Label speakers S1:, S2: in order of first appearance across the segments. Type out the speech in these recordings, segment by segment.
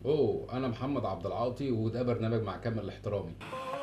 S1: اوه انا محمد عبد العاطي وده برنامج مع كامل احترامي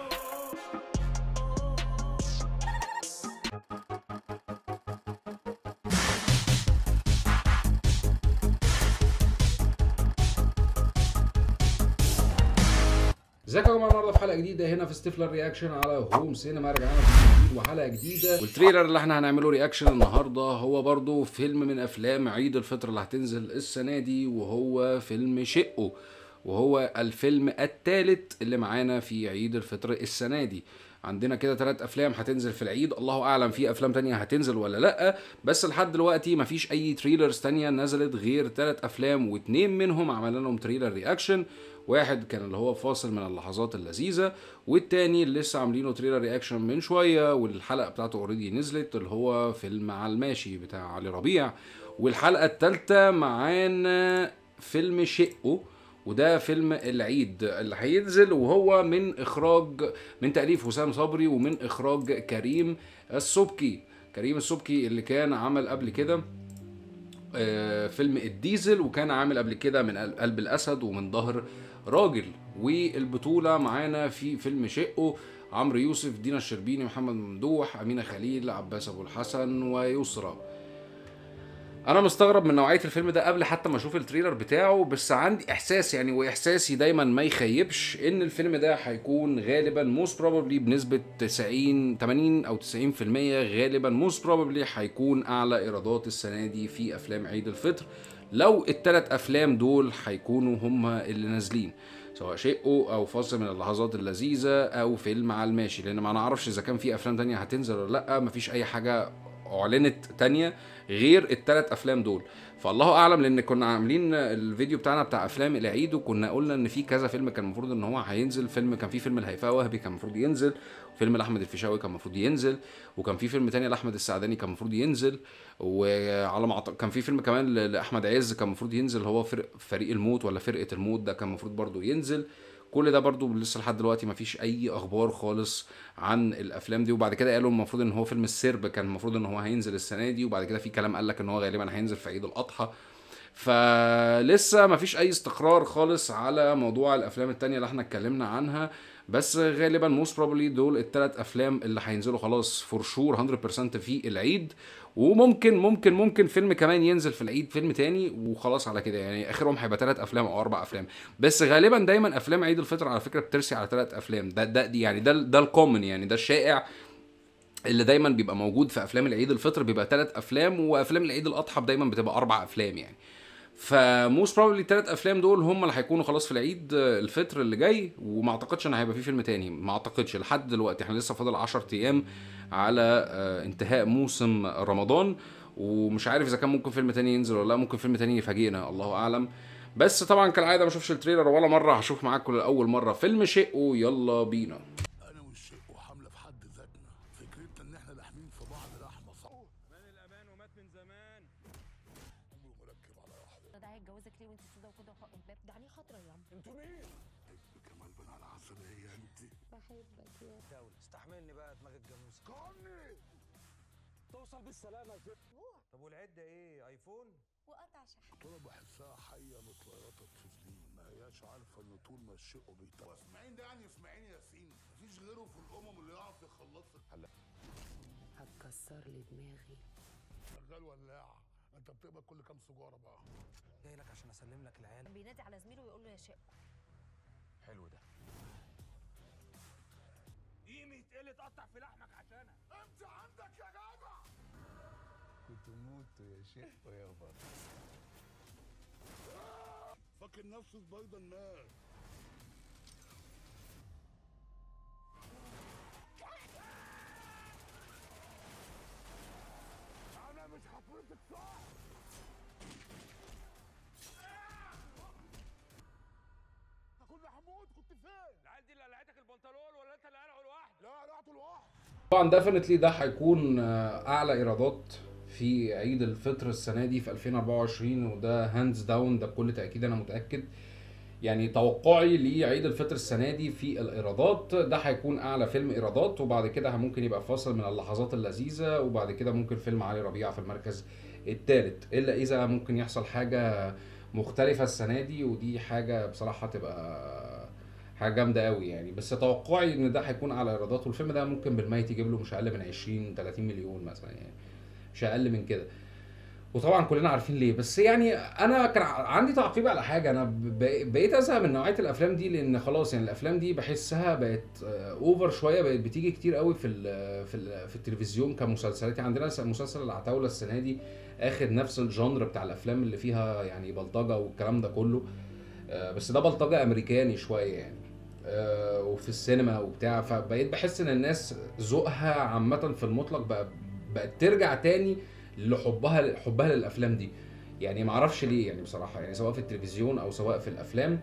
S1: ازيكم يا جماعه النهارده في حلقه جديده هنا في ستيفلر رياكشن على هوم سينما رجعنا في جديد وحلقه جديده والتريلر اللي احنا هنعمله رياكشن النهارده هو برضو فيلم من افلام عيد الفطر اللي هتنزل السنه دي وهو فيلم شقه وهو الفيلم الثالث اللي معانا في عيد الفطر السنه دي عندنا كده ثلاث افلام هتنزل في العيد الله اعلم في افلام تانية هتنزل ولا لا بس لحد دلوقتي مفيش اي تريلرز تانية نزلت غير ثلاث افلام واتنين منهم عملنا لهم تريلر رياكشن واحد كان اللي هو فاصل من اللحظات اللذيذه والتاني اللي لسه عاملينه تريلر رياكشن من شويه والحلقه بتاعته اوريدي نزلت اللي هو فيلم على الماشي بتاع علي ربيع والحلقه الثالثه معانا فيلم شقه وده فيلم العيد اللي هينزل وهو من اخراج من تاليف حسام صبري ومن اخراج كريم السبكي كريم السبكي اللي كان عمل قبل كده آه، فيلم الديزل وكان عامل قبل كده من قلب الاسد ومن ظهر راجل والبطوله معانا في فيلم شقه عمرو يوسف دينا الشربيني محمد ممدوح امينه خليل عباس ابو الحسن ويسرى انا مستغرب من نوعيه الفيلم ده قبل حتى ما اشوف التريلر بتاعه بس عندي احساس يعني واحساسي دايما ما يخيبش ان الفيلم ده هيكون غالبا موست بروبلي بنسبه 90 80 او 90% غالبا موست بروبلي هيكون اعلى ايرادات السنه دي في افلام عيد الفطر لو الثلاث افلام دول هيكونوا هم اللي نازلين سواء شقه او فاصل من اللحظات اللذيذه او فيلم على الماشي لان ما نعرفش اذا كان في افلام تانية هتنزل ولا لا مفيش اي حاجه اعلنت تانية غير الثلاث افلام دول فالله اعلم لان كنا عاملين الفيديو بتاعنا بتاع افلام العيد وكنا قلنا ان في كذا فيلم كان المفروض ان هو هينزل فيلم كان في فيلم الهيفاء وهبي كان المفروض ينزل فيلم لاحمد الفيشاوي كان المفروض ينزل وكان في فيلم تاني لاحمد السعداني كان المفروض ينزل وعلى ما أعتقد كان في فيلم كمان لاحمد عز كان المفروض ينزل هو فرق فريق الموت ولا فرقه الموت ده كان المفروض برضو ينزل كل ده برضو لسه لحد دلوقتي مفيش اي اخبار خالص عن الافلام دي وبعد كده قالوا المفروض ان هو فيلم السرب كان المفروض ان هو هينزل السنه دي وبعد كده في كلام قال لك ان هو غالبا هينزل في عيد الاضحى فلسه مفيش اي استقرار خالص على موضوع الافلام التانية اللي احنا اتكلمنا عنها بس غالبا موست بروبلي دول الثلاث افلام اللي هينزلوا خلاص فور شور 100% في العيد وممكن ممكن ممكن فيلم كمان ينزل في العيد فيلم تاني وخلاص على كده يعني اخرهم هيبقى ثلاث افلام او اربع افلام بس غالبا دايما افلام عيد الفطر على فكره بترسي على ثلاث افلام ده ده دي يعني ده ده الكومن يعني ده الشائع اللي دايما بيبقى موجود في افلام العيد الفطر بيبقى ثلاث افلام وافلام العيد الاضحى دايما بتبقى اربع افلام يعني فموست بروبلي الثلاث افلام دول هم اللي هيكونوا خلاص في العيد الفطر اللي جاي وما اعتقدش ان هيبقى في فيلم تاني ما اعتقدش لحد دلوقتي احنا لسه فاضل 10 ايام على انتهاء موسم رمضان ومش عارف اذا كان ممكن فيلم تاني ينزل ولا لا ممكن فيلم تاني يفاجئنا الله اعلم بس طبعا كالعاده ما اشوفش التريلر ولا مره هشوف معاكم لاول مره فيلم شقه يلا بينا
S2: انا والشيء وحمله في حد ذاتنا فكرتنا ان احنا لاحمين في بعض لحمه صعبه
S3: مان الامان ومات من زمان
S2: عمره مركب على واحده
S4: ده هيتجوزك ليه وانت سودا وكده وحق الباب ده عليه خطره يا عم
S2: انتوا مين؟ كمال بن على عسليه انت
S4: بحبك يا
S3: دولة استحملني بقى دماغ الجاموسة
S2: قرني توصل بالسلامه يا ست
S3: طب والعدة ايه ايفون
S4: وقطع شحن
S2: انا بحسها حيه متليطه بفلين ما هياش عارفه ان طول ما الشيء بيتابع اسماعيل ده يعني اسماعيل ياسين مفيش غيره في الامم اللي يعرف يخلص الحلقه
S5: هتكسر لي دماغي
S2: شغال ولاعه انت بتقبض كل كام سجاره بقى
S3: جاي لك عشان اسلم لك العيال
S4: كان بينادي على زميله ويقول له يا شيخ
S3: حلو ده قيمة قلة تقطع في لحمك عشانها
S2: انت عندك يا جدع
S6: كنت موت يا شيخ يابا
S2: فاكر نفسه سبايدر مان انا مش هفرضك صح كنا هموت كنت فين؟
S3: العيال دي اللي قلعتك البنطلون ولا انت اللي قلعه لوحدك
S2: لا قلعت لوحدي
S1: طبعا ديفنتلي ده هيكون آه، اعلى ايرادات في عيد الفطر السنه دي في 2024 وده هاندز داون ده بكل تاكيد انا متاكد يعني توقعي لعيد الفطر السنه دي في الايرادات ده هيكون اعلى فيلم ايرادات وبعد كده ممكن يبقى فاصل من اللحظات اللذيذه وبعد كده ممكن فيلم علي ربيع في المركز الثالث الا اذا ممكن يحصل حاجه مختلفه السنه دي ودي حاجه بصراحه تبقى حاجه جامده قوي يعني بس توقعي ان ده هيكون على ايرادات والفيلم ده ممكن بالميت يجيب له مش اقل من 20 30 مليون مثلا يعني مش اقل من كده وطبعا كلنا عارفين ليه بس يعني انا كان ع- عندي تعقيب على حاجه انا ب- بقيت ازهق من نوعيه الافلام دي لان خلاص يعني الافلام دي بحسها بقت اوفر شويه بقت بتيجي كتير قوي في ال في ال في التلفزيون كمسلسلات يعني عندنا س- مسلسل العتاوله السنه دي اخد نفس الجانر بتاع الافلام اللي فيها يعني بلطجه والكلام ده كله آه، بس ده بلطجه امريكاني شويه يعني آه، وفي السينما وبتاع فبقيت بحس ان الناس ذوقها عامه في المطلق بقى بقت ترجع تاني لحبها حبها للافلام دي يعني ما اعرفش ليه يعني بصراحه يعني سواء في التلفزيون او سواء في الافلام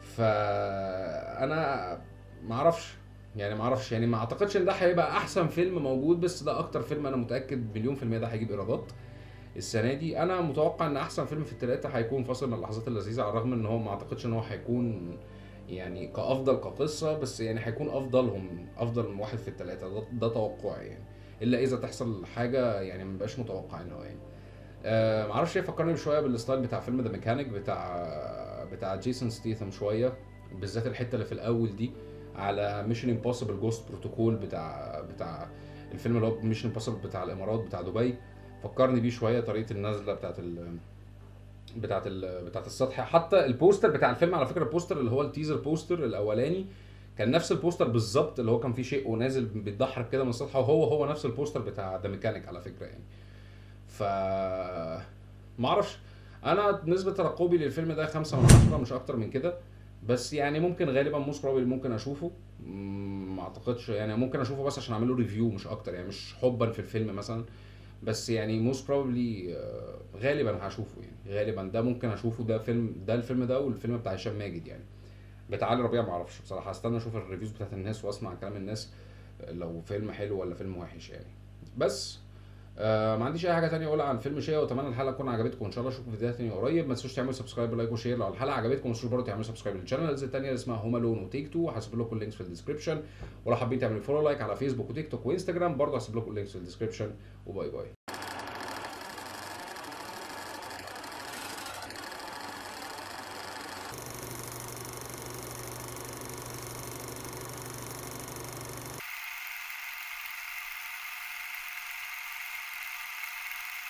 S1: فانا ما اعرفش يعني ما اعرفش يعني ما اعتقدش ان ده هيبقى احسن فيلم موجود بس ده اكتر فيلم انا متاكد مليون في الميه ده هيجيب ايرادات السنه دي انا متوقع ان احسن فيلم في الثلاثه هيكون فاصل من اللحظات اللذيذه على الرغم ان هو ما اعتقدش ان هو هيكون يعني كافضل كقصه بس يعني هيكون افضلهم افضل واحد في الثلاثه ده, ده توقعي يعني الا اذا تحصل حاجه يعني ما بقاش متوقعينها يعني آه معرفش ايه فكرني شويه بالستايل بتاع فيلم ذا ميكانيك بتاع بتاع جيسون ستيثم شويه بالذات الحته اللي في الاول دي على ميشن امبوسيبل جوست بروتوكول بتاع بتاع الفيلم اللي هو ميشن امبوسيبل بتاع الامارات بتاع دبي فكرني بيه شويه طريقه النزله بتاعت ال بتاعت ال بتاعت السطح حتى البوستر بتاع الفيلم على فكره البوستر اللي هو التيزر بوستر الاولاني كان نفس البوستر بالظبط اللي هو كان فيه شيء ونازل بيتدحرج كده من السطح وهو هو نفس البوستر بتاع ذا ميكانيك على فكره يعني ف ما اعرفش انا نسبه ترقبي للفيلم ده خمسة من عشرة مش اكتر من كده بس يعني ممكن غالبا موست بروبلي ممكن اشوفه مم، ما اعتقدش يعني ممكن اشوفه بس عشان اعمل له ريفيو مش اكتر يعني مش حبا في الفيلم مثلا بس يعني موست بروبلي غالبا هشوفه يعني غالبا ده ممكن اشوفه ده فيلم ده الفيلم ده والفيلم بتاع هشام ماجد يعني بتاع علي ربيع ما اعرفش بصراحه هستنى اشوف الريفيوز بتاعت الناس واسمع كلام الناس لو فيلم حلو ولا فيلم وحش يعني بس آه ما عنديش اي حاجه تانية اقولها عن فيلم شيء واتمنى الحلقه تكون عجبتكم وان شاء الله اشوفكم في فيديوهات تانية قريب ما تنسوش تعملوا سبسكرايب ولايك وشير لو الحلقه عجبتكم ما تنسوش برضه تعملوا سبسكرايب للشانلز التانية اللي اسمها هوم الون وتيك تو هسيب لكم اللينكس في الديسكربشن ولو حابين تعملوا فولو لايك على فيسبوك وتيك توك وانستجرام برضه هسيب لكم اللينكس في الديسكربشن وباي باي